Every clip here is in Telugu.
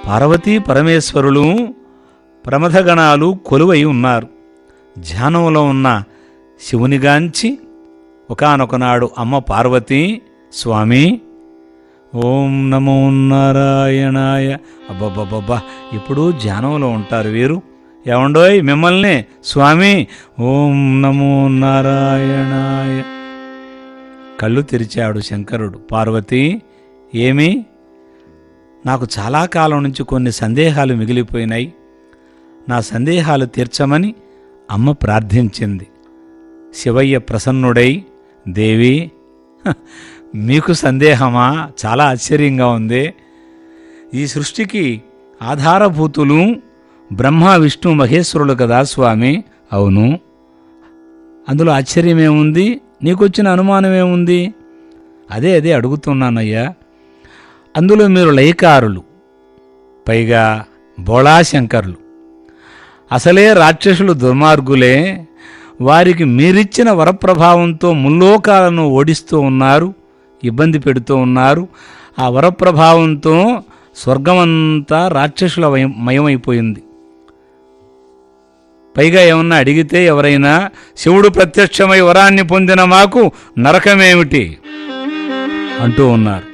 పార్వతీ పరమేశ్వరులు ప్రమథగణాలు కొలువై ఉన్నారు ధ్యానంలో ఉన్న శివునిగాంచి ఒకానొకనాడు అమ్మ పార్వతి స్వామి ఓం నమో నారాయణాయ అబ్బబ్బబ్బబ్బా ఇప్పుడు ధ్యానంలో ఉంటారు వీరు ఏమండోయ్ మిమ్మల్ని స్వామి ఓం నమో నారాయణాయ కళ్ళు తెరిచాడు శంకరుడు పార్వతి ఏమి నాకు చాలా కాలం నుంచి కొన్ని సందేహాలు మిగిలిపోయినాయి నా సందేహాలు తీర్చమని అమ్మ ప్రార్థించింది శివయ్య ప్రసన్నుడై దేవి "హ, మీకు సందేహమా చాలా ఆశ్చర్యంగా ఉంది ఈ సృష్టికి ఆధారభూతులు బ్రహ్మ విష్ణు మహేశ్వరులు కదా స్వామి అవును అందులో ఆశ్చర్యమేముంది నీకొచ్చిన అనుమానమేముంది అదే అదే అడుగుతున్నానయ్యా అందులో మీరు లయకారులు పైగా బోళాశంకర్లు అసలే రాక్షసులు దుర్మార్గులే వారికి మీరిచ్చిన వరప్రభావంతో ముల్లోకాలను ఓడిస్తూ ఉన్నారు ఇబ్బంది పెడుతూ ఉన్నారు ఆ వరప్రభావంతో స్వర్గమంతా రాక్షసుల వయం- మయమైపోయింది పైగా ఏమన్నా అడిగితే ఎవరైనా శివుడు ప్రత్యక్షమై వరాన్ని పొందిన మాకు నరకమేమిటి అంటూ ఉన్నారు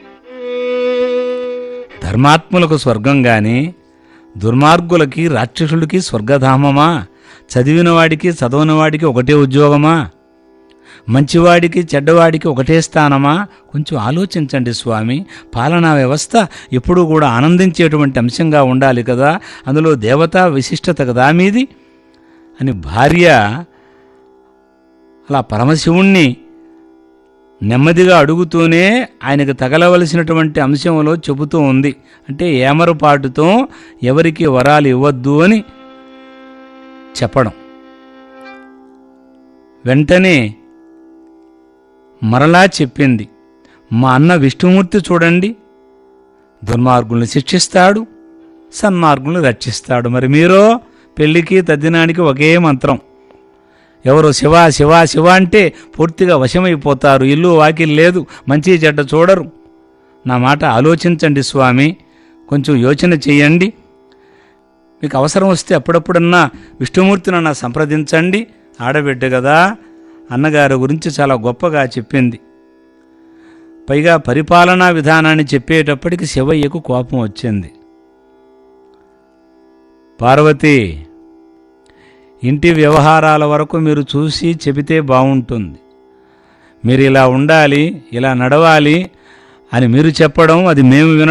ధర్మాత్ములకు స్వర్గం గాని దుర్మార్గులకి రాక్షసులకి స్వర్గధామమా చదివిన వాడికి చదవని వాడికి ఒకటే ఉద్యోగమా మంచివాడికి చెడ్డవాడికి ఒకటే స్థానమా కొంచెం ఆలోచించండి స్వామి పాలనా వ్యవస్థ ఎప్పుడూ కూడా ఆనందించేటువంటి అంశంగా ఉండాలి కదా అందులో దేవతా విశిష్టత కదా మీది అని భార్య అలా పరమశివుణ్ణి నెమ్మదిగా అడుగుతూనే ఆయనకు తగలవలసినటువంటి అంశంలో చెబుతూ ఉంది అంటే ఏమరపాటుతో ఎవరికి వరాలు ఇవ్వద్దు అని చెప్పడం వెంటనే మరలా చెప్పింది మా అన్న విష్ణుమూర్తి చూడండి దుర్మార్గుల్ని శిక్షిస్తాడు సన్మార్గుల్ని రక్షిస్తాడు మరి మీరో పెళ్లికి తద్దినానికి ఒకే మంత్రం ఎవరు శివ శివ శివ అంటే పూర్తిగా వశమైపోతారు ఇల్లు వాకిల్ లేదు మంచి చెడ్డ చూడరు నా మాట ఆలోచించండి స్వామి కొంచెం యోచన చెయ్యండి మీకు అవసరం వస్తే అప్పుడప్పుడన్నా విష్ణుమూర్తిని నా సంప్రదించండి ఆడబిడ్డ కదా అన్నగారి గురించి చాలా గొప్పగా చెప్పింది పైగా పరిపాలనా విధానాన్ని చెప్పేటప్పటికి శివయ్యకు కోపం వచ్చింది పార్వతి ఇంటి వ్యవహారాల వరకు మీరు చూసి చెబితే బాగుంటుంది మీరు ఇలా ఉండాలి ఇలా నడవాలి అని మీరు చెప్పడం అది మేము వినడం